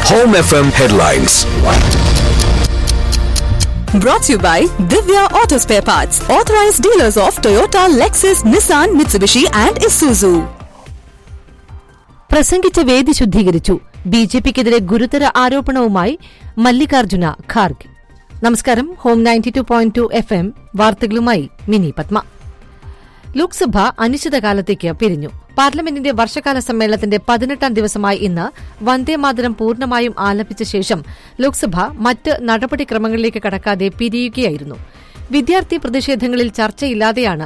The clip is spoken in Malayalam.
Home FM headlines. Brought to you by Divya Auto Spare Parts, authorized dealers of Toyota, Lexus, Nissan, Mitsubishi, and Isuzu. പ്രസംഗിച്ച വേദി ശുദ്ധീകരിച്ചു ബി ജെ പിക്കെതിരെ ഗുരുതര ആരോപണവുമായി മല്ലികാർജുന ഖാർഗ് നമസ്കാരം home ninety two point two F M വാർത്തകളുമായി മിനി പത്മ ലോക്സഭ അനിശ്ചിതകാലത്തേക്ക് പിരിഞ്ഞു പാർലമെന്റിന്റെ വർഷകാല സമ്മേളനത്തിന്റെ പതിനെട്ടാം ദിവസമായി ഇന്ന് വന്ദേമാതരം പൂർണ്ണമായും ആലപിച്ച ശേഷം ലോക്സഭ മറ്റ് നടപടിക്രമങ്ങളിലേക്ക് കടക്കാതെ പിരിയുകയായിരുന്നു വിദ്യാർത്ഥി പ്രതിഷേധങ്ങളിൽ ചർച്ചയില്ലാതെയാണ്